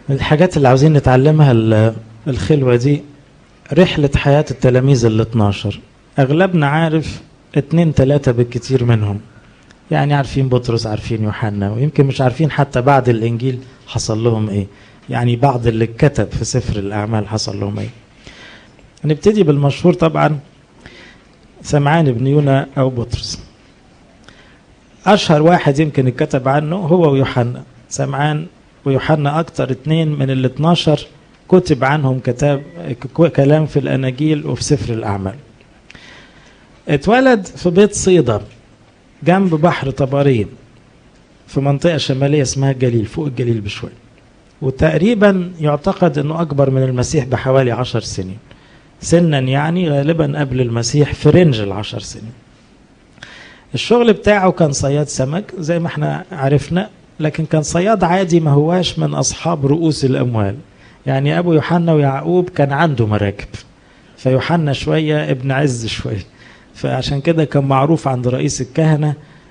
من الحاجات اللي عاوزين نتعلمها ال- الخلوة دي رحلة حياة التلاميذ ال 12 أغلبنا عارف اتنين تلاتة بالكتير منهم يعني عارفين بطرس عارفين يوحنا ويمكن مش عارفين حتى بعد الإنجيل حصل لهم إيه يعني بعض اللي اتكتب في سفر الأعمال حصل لهم إيه نبتدي بالمشهور طبعا سمعان بن يونا أو بطرس أشهر واحد يمكن اتكتب عنه هو ويوحنا سمعان ويوحنا أكتر اتنين من ال 12 كتب عنهم كتاب ك- كلام في الأناجيل وفي سفر الأعمال اتولد في بيت صيدا جنب بحر طبرين في منطقة شمالية اسمها الجليل فوق الجليل بشوية وتقريبا يعتقد انه اكبر من المسيح بحوالي عشر سنين سنا يعني غالبا قبل المسيح في رينج العشر سنين الشغل بتاعه كان صياد سمك زي ما احنا عرفنا لكن كان صياد عادي ما هواش من اصحاب رؤوس الاموال يعني ابو يوحنا ويعقوب كان عنده مراكب فيوحنا شويه ابن عز شويه فعشان كده كان معروف عند رئيس الكهنه